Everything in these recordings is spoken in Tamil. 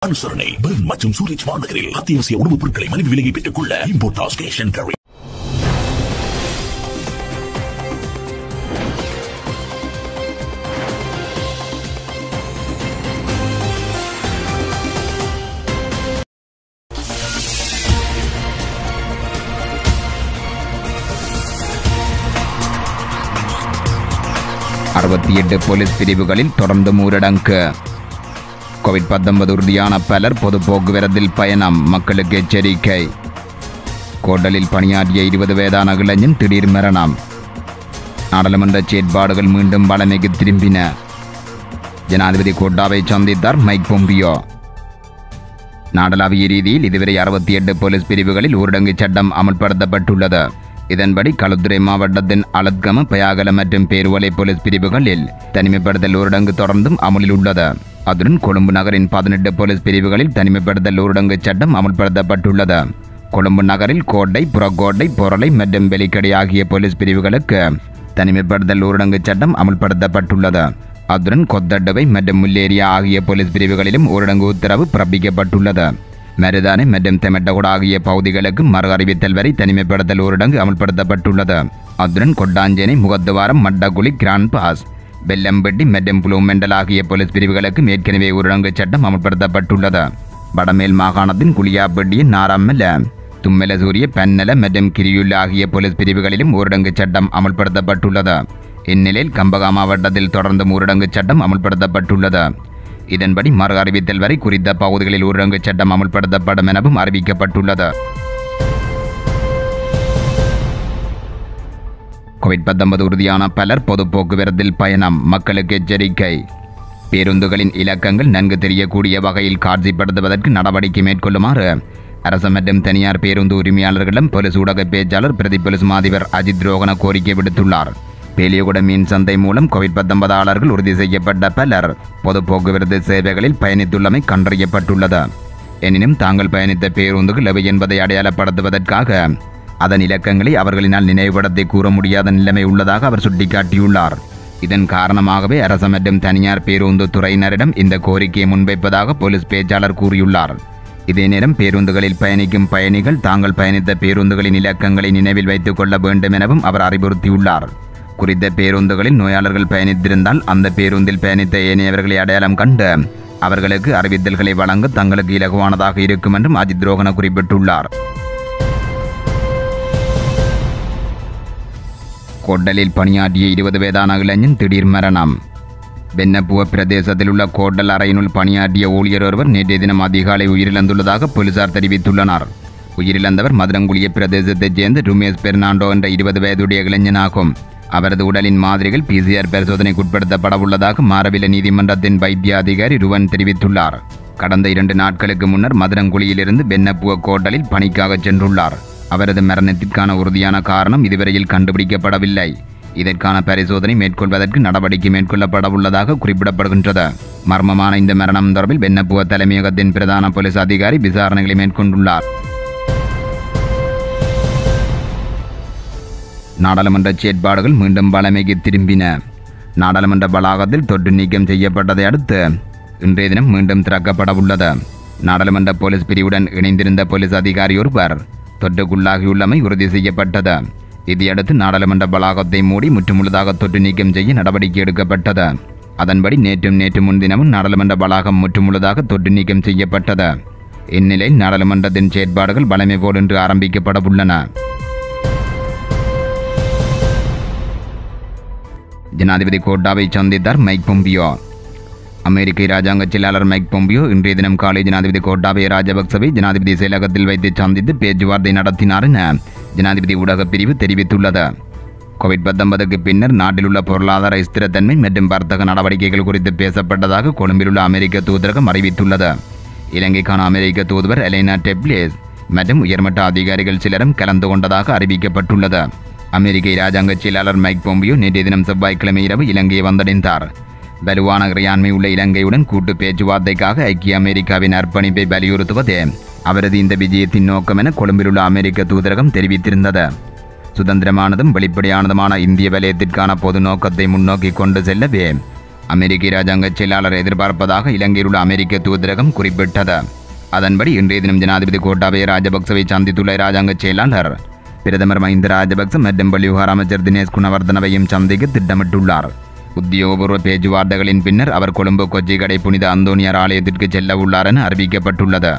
அனுசரணை பெர்ன் மற்றும் சூரிச் மாநகரில் அத்தியாவசிய உணவுப் பொருட்களை மலிவு விலையை பெற்றுக் கொள்ள இம்போர்டாஸ் கேஷ் அண்ட் கேரி அறுபத்தி எட்டு போலீஸ் பிரிவுகளில் தொடர்ந்து ஊரடங்கு கோவிட் பத்தொன்பது உறுதியான பலர் பொது போக்குவரத்தில் பயணம் மக்களுக்கு எச்சரிக்கை கோட்டலில் பணியாற்றிய இருபது வயதான இளைஞன் திடீர் மரணம் நாடாளுமன்ற செயற்பாடுகள் மீண்டும் பழமைக்கு திரும்பின ஜனாதிபதி கோட்டாவை சந்தித்தார் மைக் பொம்பியோ நாடளாவிய ரீதியில் இதுவரை அறுபத்தி எட்டு போலீஸ் பிரிவுகளில் ஊரடங்கு சட்டம் அமல்படுத்தப்பட்டுள்ளது இதன்படி களுத்துறை மாவட்டத்தின் அலத்கம பயாகல மற்றும் பேருவலை போலீஸ் பிரிவுகளில் தனிமைப்படுத்தல் ஊரடங்கு தொடர்ந்தும் அமலில் உள்ளது அதுடன் கொழும்பு நகரின் பதினெட்டு போலீஸ் பிரிவுகளில் தனிமைப்படுத்தல் ஊரடங்கு சட்டம் அமல்படுத்தப்பட்டுள்ளது கொழும்பு நகரில் கோட்டை புறக்கோட்டை பொருளை மற்றும் வெளிக்கடை ஆகிய போலீஸ் பிரிவுகளுக்கு தனிமைப்படுத்தல் ஊரடங்கு சட்டம் அமல்படுத்தப்பட்டுள்ளது அத்துடன் கொத்தட்டவை மற்றும் முல்லேரியா ஆகிய போலீஸ் பிரிவுகளிலும் ஊரடங்கு உத்தரவு பிறப்பிக்கப்பட்டுள்ளது மருதானை மற்றும் தெமட்டகுடா ஆகிய பகுதிகளுக்கு மறு அறிவித்தல் வரை தனிமைப்படுத்தல் ஊரடங்கு அமல்படுத்தப்பட்டுள்ளது அத்துடன் கொட்டாஞ்சேனை முகத்துவாரம் மட்டக்குழி கிராண்ட் பாஸ் வெல்லம்பட்டி மற்றும் புளூமெண்டல் ஆகிய போலீஸ் பிரிவுகளுக்கு ஏற்கனவே ஊரடங்கு சட்டம் அமல்படுத்தப்பட்டுள்ளது வடமேல் மாகாணத்தின் குளியாப்பட்டியின் நாராமல தும்மெல சூரிய பன்னல மற்றும் கிரியுள்ள ஆகிய போலீஸ் பிரிவுகளிலும் ஊரடங்கு சட்டம் அமல்படுத்தப்பட்டுள்ளது இந்நிலையில் கம்பகா மாவட்டத்தில் தொடர்ந்து ஊரடங்கு சட்டம் அமல்படுத்தப்பட்டுள்ளது இதன்படி மறு அறிவித்தல் வரை குறித்த பகுதிகளில் ஊரடங்கு சட்டம் அமல்படுத்தப்படும் எனவும் அறிவிக்கப்பட்டுள்ளது கோவிட் பத்தொன்பது உறுதியான பலர் பொது போக்குவரத்தில் பயணம் மக்களுக்கு எச்சரிக்கை பேருந்துகளின் இலக்கங்கள் நன்கு தெரியக்கூடிய வகையில் காட்சிப்படுத்துவதற்கு நடவடிக்கை மேற்கொள்ளுமாறு அரசு மற்றும் தனியார் பேருந்து உரிமையாளர்களிடம் போலீஸ் ஊடக பேச்சாளர் பிரதி போலீஸ் மாதிபர் அஜித் ரோகன கோரிக்கை விடுத்துள்ளார் பேலியகுட மீன் சந்தை மூலம் கோவிட் பத்தொன்பதாளர்கள் உறுதி செய்யப்பட்ட பலர் பொது போக்குவரத்து சேவைகளில் பயணித்துள்ளமை கண்டறியப்பட்டுள்ளது எனினும் தாங்கள் பயணித்த பேருந்துகள் எவை என்பதை அடையாளப்படுத்துவதற்காக அதன் இலக்கங்களை அவர்களினால் நினைவுபடுத்தி கூற முடியாத நிலைமை உள்ளதாக அவர் சுட்டிக்காட்டியுள்ளார் இதன் காரணமாகவே அரசு மற்றும் தனியார் பேருந்து துறையினரிடம் இந்த கோரிக்கையை முன்வைப்பதாக போலீஸ் பேச்சாளர் கூறியுள்ளார் இதே நேரம் பேருந்துகளில் பயணிக்கும் பயணிகள் தாங்கள் பயணித்த பேருந்துகளின் இலக்கங்களை நினைவில் வைத்துக் கொள்ள வேண்டும் எனவும் அவர் அறிவுறுத்தியுள்ளார் குறித்த பேருந்துகளில் நோயாளர்கள் பயணித்திருந்தால் அந்த பேருந்தில் பயணித்த ஏனையவர்களை அடையாளம் கண்டு அவர்களுக்கு அறிவித்தல்களை வழங்க தங்களுக்கு இலகுவானதாக இருக்கும் என்றும் அஜித் ரோகன குறிப்பிட்டுள்ளார் கோட்டலில் பணியாற்றிய இருபது வயதான இளைஞன் திடீர் மரணம் வென்னப்புவ பிரதேசத்தில் உள்ள கோட்டல் அறையினுள் பணியாற்றிய ஊழியர் ஒருவர் நேற்றைய தினம் அதிகாலை உயிரிழந்துள்ளதாக போலீசார் தெரிவித்துள்ளனர் உயிரிழந்தவர் மதுரங்குளிய பிரதேசத்தைச் சேர்ந்த ருமேஷ் பெர்னாண்டோ என்ற இருபது வயதுடைய இளைஞனாகும் அவரது உடலின் மாதிரிகள் பிசிஆர் பரிசோதனைக்கு உட்படுத்தப்பட உள்ளதாக மாரவில நீதிமன்றத்தின் வைத்திய அதிகாரி ருவன் தெரிவித்துள்ளார் கடந்த இரண்டு நாட்களுக்கு முன்னர் மதுரங்குழியிலிருந்து பென்னப்புவ கோட்டலில் பணிக்காக சென்றுள்ளார் அவரது மரணத்திற்கான உறுதியான காரணம் இதுவரையில் கண்டுபிடிக்கப்படவில்லை இதற்கான பரிசோதனை மேற்கொள்வதற்கு நடவடிக்கை மேற்கொள்ளப்பட உள்ளதாக குறிப்பிடப்படுகின்றது மர்மமான இந்த மரணம் தொடர்பில் பென்னப்புவ தலைமையகத்தின் பிரதான போலீஸ் அதிகாரி விசாரணைகளை மேற்கொண்டுள்ளார் நாடாளுமன்ற செயற்பாடுகள் மீண்டும் பழமைக்கு திரும்பின நாடாளுமன்ற வளாகத்தில் தொற்று நீக்கம் செய்யப்பட்டதை அடுத்து இன்றைய தினம் மீண்டும் திறக்கப்பட உள்ளது நாடாளுமன்ற போலீஸ் பிரிவுடன் இணைந்திருந்த போலீஸ் அதிகாரி ஒருவர் தொற்றுக்குள்ளாகியுள்ளமை உறுதி செய்யப்பட்டது இதையடுத்து நாடாளுமன்ற வளாகத்தை மூடி முற்றுமுழுதாக தொற்று நீக்கம் செய்ய நடவடிக்கை எடுக்கப்பட்டது அதன்படி நேற்றும் நேற்று முன்தினமும் நாடாளுமன்ற வளாகம் முற்றுமுழுதாக தொற்று நீக்கம் செய்யப்பட்டது இந்நிலையில் நாடாளுமன்றத்தின் செயற்பாடுகள் பழமை போலென்று ஆரம்பிக்கப்பட உள்ளன ஜனாதிபதி கோட்டாவை சந்தித்தார் மைக் பொம்பியோ அமெரிக்க இராஜாங்க செயலாளர் மைக் பொம்பியோ இன்றைய தினம் காலை ஜனாதிபதி கோட்டாபய ராஜபக்சவை ஜனாதிபதி செயலகத்தில் வைத்து சந்தித்து பேச்சுவார்த்தை நடத்தினார் என ஜனாதிபதி ஊடகப் பிரிவு தெரிவித்துள்ளது கோவிட் பத்தொன்பதுக்கு பின்னர் நாட்டில் உள்ள பொருளாதார ஸ்திரத்தன்மை மற்றும் வர்த்தக நடவடிக்கைகள் குறித்து பேசப்பட்டதாக கொழும்பில் உள்ள அமெரிக்க தூதரகம் அறிவித்துள்ளது இலங்கைக்கான அமெரிக்க தூதுவர் எலைனா டெப்லேஸ் மற்றும் உயர்மட்ட அதிகாரிகள் சிலரும் கலந்து கொண்டதாக அறிவிக்கப்பட்டுள்ளது அமெரிக்க இராஜாங்க செயலாளர் மைக் பொம்பியோ நேற்றைய தினம் செவ்வாய்க்கிழமை இரவு இலங்கையை வந்தடைந்தார் வலுவான இறையாண்மை உள்ள இலங்கையுடன் கூட்டு பேச்சுவார்த்தைக்காக ஐக்கிய அமெரிக்காவின் அர்ப்பணிப்பை வலியுறுத்துவதே அவரது இந்த விஜயத்தின் நோக்கம் என கொழும்பில் உள்ள அமெரிக்க தூதரகம் தெரிவித்திருந்தது சுதந்திரமானதும் வெளிப்படையானதுமான இந்திய வலயத்திற்கான பொது நோக்கத்தை முன்னோக்கி கொண்டு செல்லவே அமெரிக்க இராஜாங்க செயலாளர் எதிர்பார்ப்பதாக இலங்கையில் உள்ள அமெரிக்க தூதரகம் குறிப்பிட்டது அதன்படி இன்றைய தினம் ஜனாதிபதி கோட்டாபய ராஜபக்சவை சந்தித்துள்ள இராஜாங்க செயலாளர் பிரதமர் மஹிந்த ராஜபக்ச மற்றும் வெளிவிவகார அமைச்சர் தினேஷ் குணவர்தனவையும் சந்திக்க திட்டமிட்டுள்ளார் உத்தியோகபூர்வ பேச்சுவார்த்தைகளின் பின்னர் அவர் கொழும்பு கொச்சிக்கடை புனித அந்தோனியார் ஆலயத்திற்கு செல்ல உள்ளார் என அறிவிக்கப்பட்டுள்ளது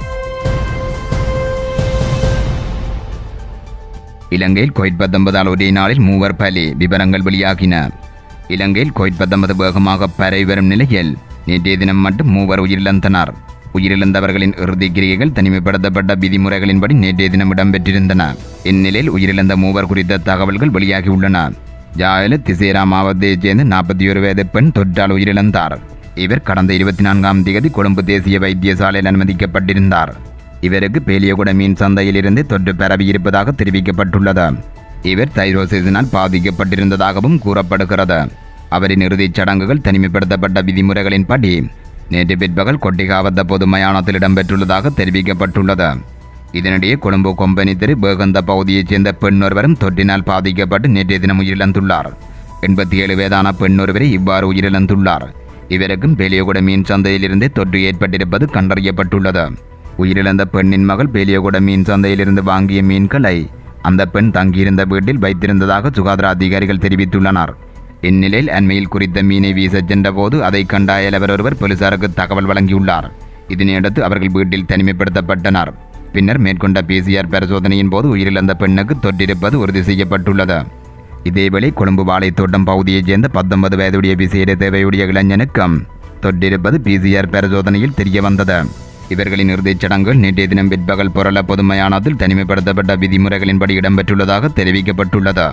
இலங்கையில் கோவிட் பத்தொன்பதால் ஒரே நாளில் மூவர் பலி விவரங்கள் வெளியாகின இலங்கையில் கோவிட் பத்தொன்பது வேகமாக பரவி வரும் நிலையில் நேற்றைய தினம் மட்டும் மூவர் உயிரிழந்தனர் உயிரிழந்தவர்களின் இறுதி கிரியைகள் தனிமைப்படுத்தப்பட்ட விதிமுறைகளின்படி நேற்றைய தினம் இடம்பெற்றிருந்தன இந்நிலையில் உயிரிழந்த மூவர் குறித்த தகவல்கள் வெளியாகியுள்ளன ஜாயல திசேரா மாவட்டத்தைச் சேர்ந்த நாற்பத்தி ஒரு வயது பெண் தொற்றால் உயிரிழந்தார் இவர் கடந்த இருபத்தி நான்காம் தேதி கொழும்பு தேசிய வைத்தியசாலையில் அனுமதிக்கப்பட்டிருந்தார் இவருக்கு பேலியகுட மீன் சந்தையிலிருந்து தொற்று பரவியிருப்பதாக தெரிவிக்கப்பட்டுள்ளது இவர் தைரோசிஸினால் பாதிக்கப்பட்டிருந்ததாகவும் கூறப்படுகிறது அவரின் இறுதிச் சடங்குகள் தனிமைப்படுத்தப்பட்ட விதிமுறைகளின்படி நேற்று பிற்பகல் கொட்டிகாவத்த பொது மயானத்தில் இடம்பெற்றுள்ளதாக தெரிவிக்கப்பட்டுள்ளது இதனிடையே கொழும்பு கொம்பனி தெரு பேகந்த பகுதியைச் சேர்ந்த பெண் ஒருவரும் தொற்றினால் பாதிக்கப்பட்டு நேற்றைய தினம் உயிரிழந்துள்ளார் எண்பத்தி ஏழு வயதான பெண் ஒருவரை இவ்வாறு உயிரிழந்துள்ளார் இவருக்கும் பெலியகுட மீன் சந்தையிலிருந்து தொற்று ஏற்பட்டிருப்பது கண்டறியப்பட்டுள்ளது உயிரிழந்த பெண்ணின் மகள் பெலியகுட மீன் சந்தையிலிருந்து வாங்கிய மீன்களை அந்த பெண் தங்கியிருந்த வீட்டில் வைத்திருந்ததாக சுகாதார அதிகாரிகள் தெரிவித்துள்ளனர் இந்நிலையில் அண்மையில் குறித்த மீனை வீசச் சென்றபோது அதை கண்ட அயலவர் ஒருவர் போலீசாருக்கு தகவல் வழங்கியுள்ளார் இதனையடுத்து அவர்கள் வீட்டில் தனிமைப்படுத்தப்பட்டனர் பின்னர் மேற்கொண்ட பிசிஆர் பரிசோதனையின் போது உயிரிழந்த பெண்ணுக்கு தொற்றிருப்பது உறுதி செய்யப்பட்டுள்ளது இதேவேளை கொழும்பு வாழைத்தோட்டம் பகுதியைச் சேர்ந்த பத்தொன்பது வயதுடைய விசேட தேவையுடைய இளைஞனுக்கும் தொற்றிருப்பது பிசிஆர் பரிசோதனையில் தெரிய வந்தது இவர்களின் இறுதிச் சடங்குகள் நேற்றைய தினம் பிற்பகல் புரள பொதுமயானத்தில் தனிமைப்படுத்தப்பட்ட விதிமுறைகளின்படி இடம்பெற்றுள்ளதாக தெரிவிக்கப்பட்டுள்ளது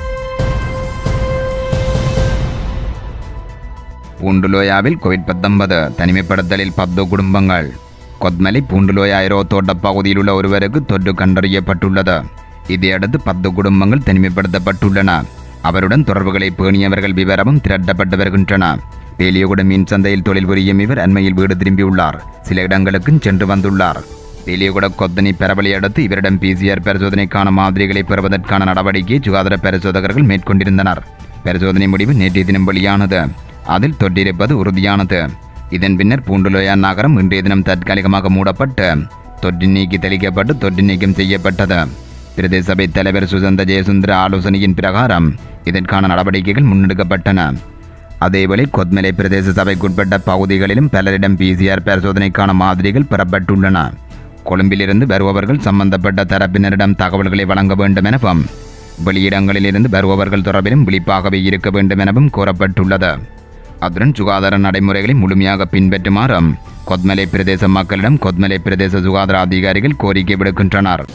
பூண்டுலோயாவில் கோவிட் பத்தொன்பது தனிமைப்படுத்தலில் பத்து குடும்பங்கள் கொத்மலை பூண்டுலோயா ஐரோ தோட்ட பகுதியில் உள்ள ஒருவருக்கு தொற்று கண்டறியப்பட்டுள்ளது இதையடுத்து பத்து குடும்பங்கள் தனிமைப்படுத்தப்பட்டுள்ளன அவருடன் தொடர்புகளை பேணியவர்கள் விவரமும் திரட்டப்பட்டு வருகின்றன பேலியகுட மீன் சந்தையில் தொழில் புரியும் இவர் அண்மையில் வீடு திரும்பியுள்ளார் சில இடங்களுக்கும் சென்று வந்துள்ளார் பேலியகுட கொத்தனி பரவலை அடுத்து இவரிடம் பிசிஆர் பரிசோதனைக்கான மாதிரிகளை பெறுவதற்கான நடவடிக்கையை சுகாதார பரிசோதகர்கள் மேற்கொண்டிருந்தனர் பரிசோதனை முடிவு நேற்றைய தினம் வெளியானது அதில் தொற்றிருப்பது உறுதியானது இதன் பின்னர் பூண்டுலோயா நகரம் இன்றைய தினம் தற்காலிகமாக மூடப்பட்டு தொற்று நீக்கி தெளிக்கப்பட்டு தொற்று நீக்கம் செய்யப்பட்டது பிரதேச சபை தலைவர் சுசந்த ஜெயசுந்தர ஆலோசனையின் பிரகாரம் இதற்கான நடவடிக்கைகள் முன்னெடுக்கப்பட்டன அதேவேளை கொத்மலை பிரதேச சபைக்குட்பட்ட பகுதிகளிலும் பலரிடம் பிசிஆர் பரிசோதனைக்கான மாதிரிகள் பெறப்பட்டுள்ளன கொழும்பிலிருந்து வருபவர்கள் சம்பந்தப்பட்ட தரப்பினரிடம் தகவல்களை வழங்க வேண்டும் எனவும் வெளியிடங்களிலிருந்து வருபவர்கள் தொடர்பிலும் விழிப்பாகவே இருக்க வேண்டும் எனவும் கூறப்பட்டுள்ளது அத்துடன் சுகாதார நடைமுறைகளை முழுமையாக பின்பற்றுமாறும் கொத்மலை பிரதேச மக்களிடம் கொத்மலை பிரதேச சுகாதார அதிகாரிகள் கோரிக்கை விடுக்கின்றனர்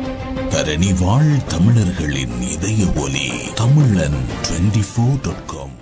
தரணி வாழ் தமிழர்களின் இதய ஒலி தமிழன் டுவெண்டி ஃபோர் டாட் காம்